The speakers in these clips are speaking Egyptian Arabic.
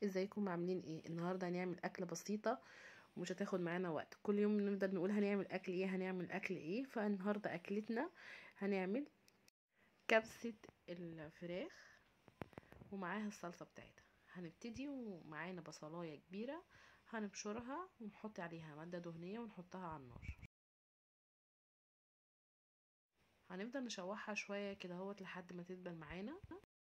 ازيكم عاملين ايه النهارده هنعمل اكله بسيطه ومش هتاخد معانا وقت كل يوم نفضل نقول هنعمل اكل ايه هنعمل اكل ايه فالنهارده اكلتنا هنعمل كبسه الفراخ ومعاها الصلصه بتاعتها هنبتدي ومعانا بصلايه كبيره هنبشرها ونحط عليها ماده دهنيه ونحطها على النار هنفضل نشوحها شويه كده اهوت لحد ما تدبل معانا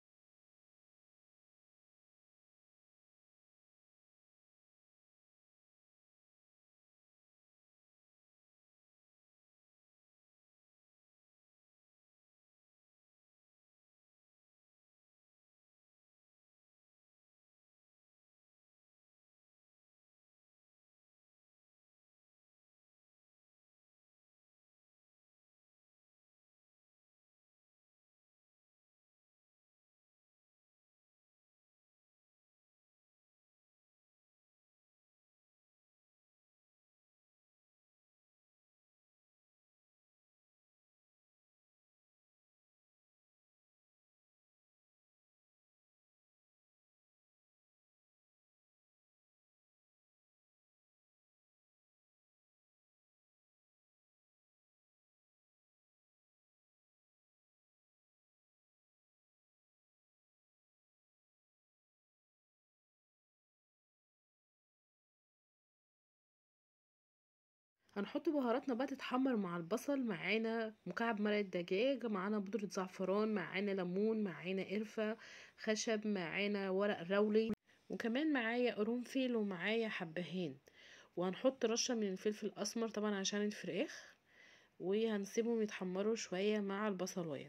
هنحط بهاراتنا بقى تتحمر مع البصل معانا مكعب مرق دجاج معانا بودرة زعفران معانا ليمون معانا قرفة خشب معانا ورق رولي وكمان معايا قرنفل ومعايا حبهان وهنحط رشة من الفلفل الأسمر طبعا عشان الفراخ وهنسيبهم يتحمروا شوية مع البصلاية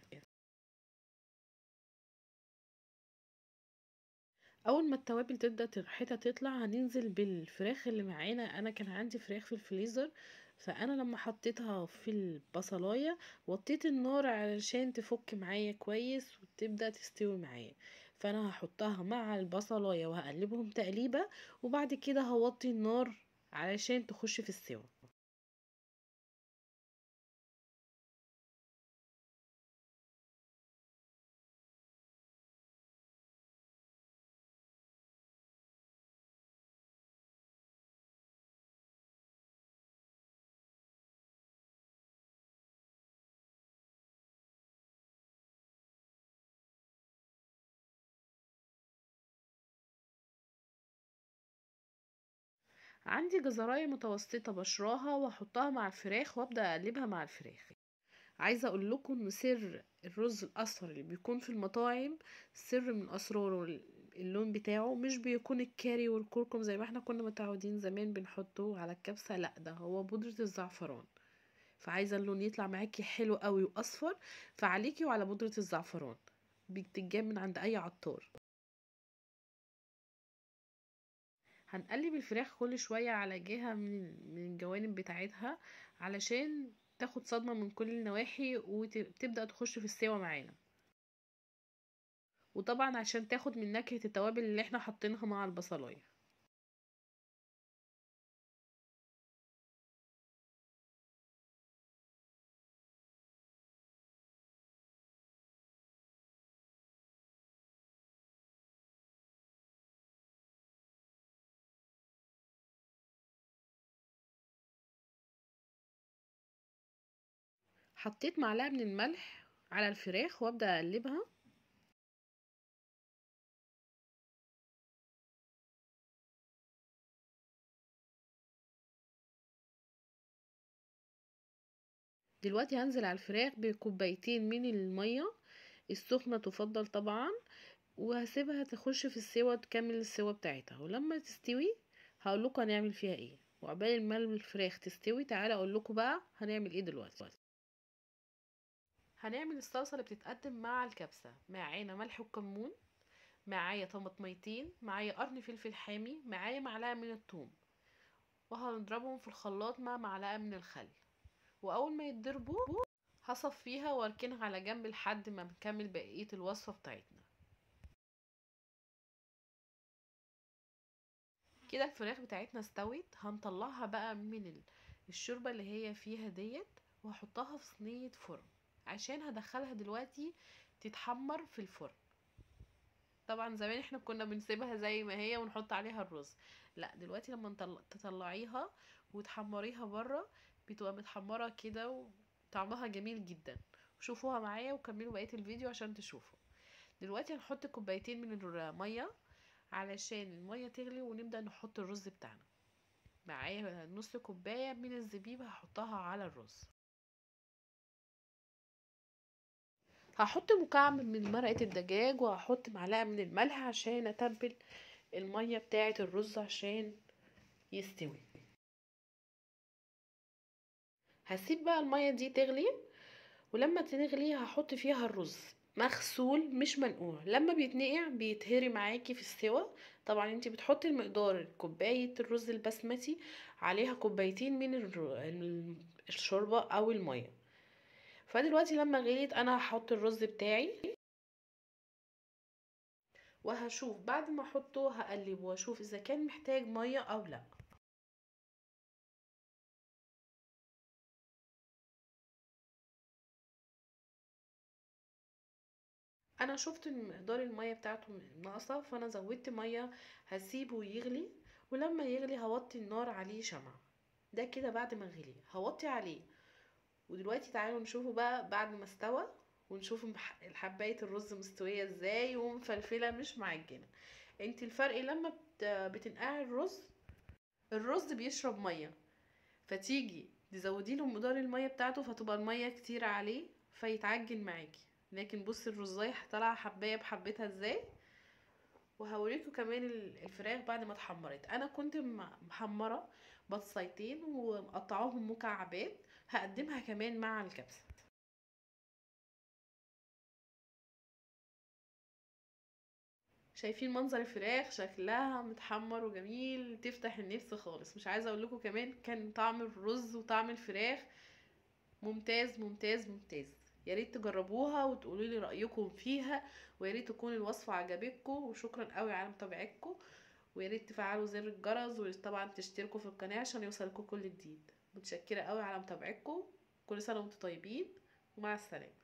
اول ما التوابل تبدا ريحتها تطلع هننزل بالفراخ اللي معانا انا كان عندي فراخ في الفريزر فانا لما حطيتها في البصلايه وطيت النار علشان تفك معايا كويس وتبدا تستوي معايا فانا هحطها مع البصلايه وهقلبهم تقليبه وبعد كده هوطي النار علشان تخش في السوا عندي جزرايه متوسطه بشراها واحطها مع الفراخ وابدا اقلبها مع الفراخ عايزه اقول لكم ان سر الرز الاصفر اللي بيكون في المطاعم سر من اسراره اللون بتاعه مش بيكون الكاري والكركم زي ما احنا كنا متعودين زمان بنحطه على الكبسه لا ده هو بودره الزعفران فعايزه اللون يطلع معاكي حلو قوي واصفر فعليكي وعلى بودره الزعفران بتتجاب من عند اي عطار هنقلب الفراخ كل شوية على جهة من من الجوانب بتاعتها علشان تاخد صدمة من كل النواحي وتبدأ تخش في السوا معانا وطبعا عشان تاخد من نكهة التوابل اللي احنا حاطينها مع البصلاية حطيت معلقه من الملح على الفراخ وابدا اقلبها دلوقتي هنزل على الفراخ بكوبايتين من الميه السخنه تفضل طبعا وهسيبها تخش في السوا تكمل السوا بتاعتها ولما تستوي هقول لكم هنعمل فيها ايه وعقبال ما الفراخ تستوي تعالى اقول لكم بقى هنعمل ايه دلوقتي هنعمل الصلصة اللي بتتقدم مع الكبسة معانا ملح وكمون معايا طماطميتين معايا قرن فلفل حامي معايا معلقة من الثوم وهنضربهم في الخلاط مع معلقة من الخل واول ما يتضربوا هصفيها واركنها على جنب لحد ما نكمل بقية الوصفة بتاعتنا كده الفراخ بتاعتنا استوت هنطلعها بقى من الشوربة اللي هي فيها ديت وهحطها في صينية فرن عشان هدخلها دلوقتي تتحمر في الفرن طبعا زمان احنا كنا بنسيبها زي ما هي ونحط عليها الرز لا دلوقتي لما نطل- تطلعيها وتحمريها بره بتبقى متحمرة كده وطعمها جميل جدا شوفوها معايا وكملوا بقية الفيديو عشان تشوفوا دلوقتي هنحط كوبايتين من المية علشان المية تغلي ونبدأ نحط الرز بتاعنا معايا نص كوباية من الزبيب هحطها على الرز هحط مكعب من مرقة الدجاج وهحط معلقة من الملح عشان اتبل المية بتاعة الرز عشان يستوي هسيب بقى المية دي تغلي ولما تغلي هحط فيها الرز مغسول مش منقوع لما بيتنقع بيتهري معاكي في السوا طبعا انتي بتحطي المقدار كوباية الرز البسمتي عليها كوبايتين من الر- الشوربة او المية فدلوقتي لما غليت انا هحط الرز بتاعي وهشوف بعد ما احطه هقلبه واشوف اذا كان محتاج ميه او لا انا شفت ان مقدار الميه بتاعته ناقصه فانا زودت ميه هسيبه يغلي ولما يغلي هوطي النار عليه شمع ده كده بعد ما غلي هوطي عليه ودلوقتي تعالوا نشوفه بقى بعد ما استوى ونشوف مح- حبايه الرز مستويه ازاي ومفلفله مش معجنه انت الفرق لما بت- بتنقعي الرز الرز بيشرب ميه فتيجي تزودي له مقدار الميه بتاعته فتبقى الميه كتير عليه فيتعجن معاكي لكن بصي الرزايه طالعه حبايه بحبتها ازاي وهوريكم كمان ال- الفراخ بعد ما اتحمرت انا كنت م- محمره بطاطسيتين ومقطعاهم مكعبات هقدمها كمان مع الكبسه شايفين منظر الفراخ شكلها متحمر وجميل تفتح النفس خالص مش عايزه اقول لكم كمان كان طعم الرز وطعم الفراخ ممتاز ممتاز ممتاز يا ريت تجربوها وتقولوا لي رايكم فيها ويا ريت تكون الوصفه عجبتكم وشكرا قوي على متابعتكم ويا ريت تفعلوا زر الجرس وطبعا تشتركوا في القناه عشان يوصلكم كل جديد متشكره قوي على متابعتكم كل سنه وانتم طيبين ومع السلامه